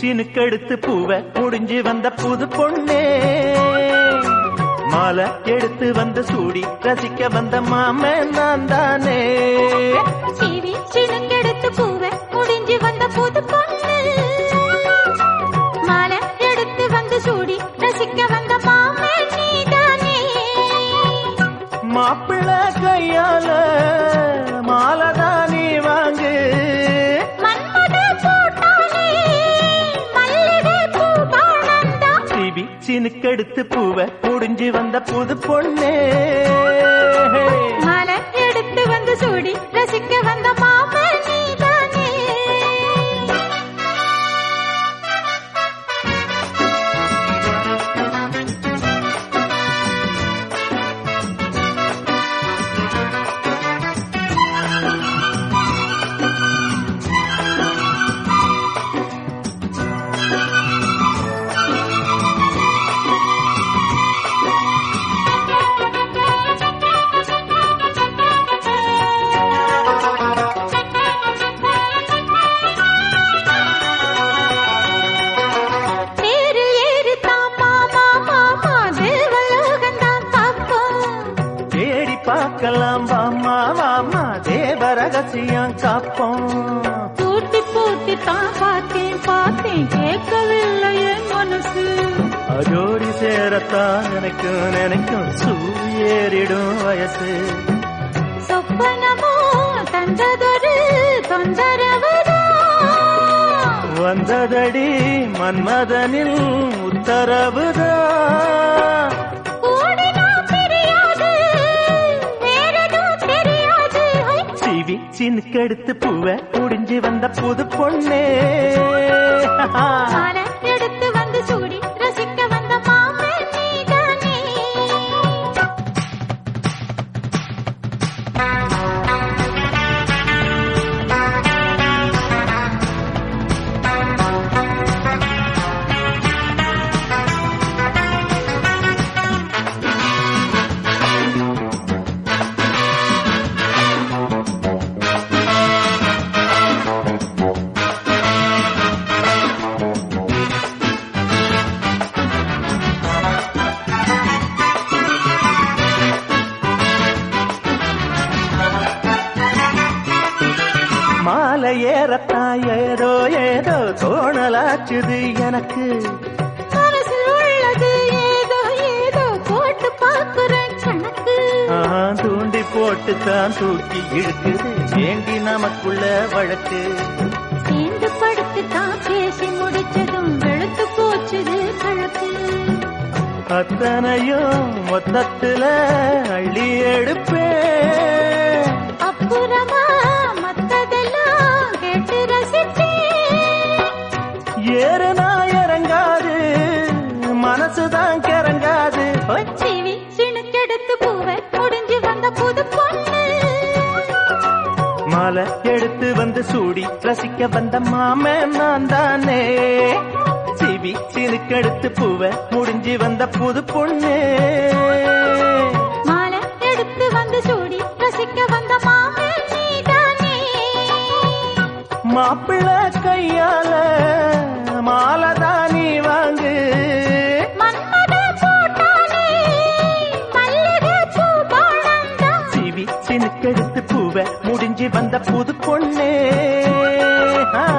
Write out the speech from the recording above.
சினுக்கெடுத்து பூவ முடிஞ்சு வந்த புது பொண்ணே மாலை எடுத்து வந்து சூடி ரசிக்க வந்த மாமன் நான் தானே சீவி சினுங்கெடுத்து பூவை முடிஞ்சு வந்த புது பொண்ணு மாலை எடுத்து வந்து சூடி ரசிக்க வந்த மாமே நீதானே மாப்பிள்ள கையால மாலதான் நீ வாங்கு மன்மத பூட்டானே மல்லிகை பூ பாழந்தா சிவி சினுக்கெடுத்து பூவ முடிஞ்சு வந்த புது பொண்ணே மாலை எடுத்து வந்து சூடி ரசிக்க வந்த மாமே நீதானே தேரில் ஏறித்தான் மாமா மாமா தேவலோகந்தான் காப்போம் தேடி பார்க்கலாம் வாமா வாமா தேவ ரகசியம் காப்போம் பூட்டி பூட்டி தான் பார்த்தேன் பார்த்தேன் கேட்கவில்லை என் மனசு அஜோடி சேரத்தான் நினைக்கும் நினைக்கும் சூரியேறிடும் வயசு சொப்பனமோ தந்ததொரு தொந்தரவுதான் வந்ததடி மன்மதனில் உத்தரவுதான் கூடினா தெரியாது வேறெதுவும் தெரியாது ஹை! சிவி சினுக்கெடுத்து பூவ முடிஞ்சு வந்த புது பொண்ணே மாலை எடுத்து வந்து சூடி ரசிக்க வந்த மாமே நீதானே மாலை ஏறத்தான் ஏதோ ஏதோ தோணலாச்சுது எனக்கு மனசில் உள்ளது ஏதோ ஏதோ போட்டு பார்க்கிறேன் கணக்கு ஆஹா, தூண்டி போட்டு தான் தூக்கி இழுக்குது ஏண்டி நமக்குள்ள வழக்கு சேர்ந்து படுத்து தான் பேசி முடிச்சதும் வெளுத்து போச்சுது கணக்கு அத்தனையும் மொத்தத்துல அள்ளி எடுப்பேன் அப்புறமா மத்ததெல்லாம் கேட்டு ரசிச்சேன் ஏறுனா இறங்காது மனசுதான் கிறங்காது ஹோய். சிவி சிணுக்கெடுத்து பூவை முடிஞ்சு வந்த புது பொண்ணு மாலை எடுத்து வந்து சூடி ரசிக்க வந்த மாமன் நான் தானே சிவி சினுக்கெடுத்து பூவ முடிஞ்சு வந்த புது பொண்ணு மாலை எடுத்து வந்து சூடி ரசிக்க வந்த மாமே நீதானே மாப்பிள்ள கையால மாலைதான் நீ வாங்கு மன்மத பூட்டானே மல்லிகை பூ பாழந்தான் சிவி சினுக்கெடுத்து பூவ முடிஞ்சு வந்த புது பொண்ணே ஆ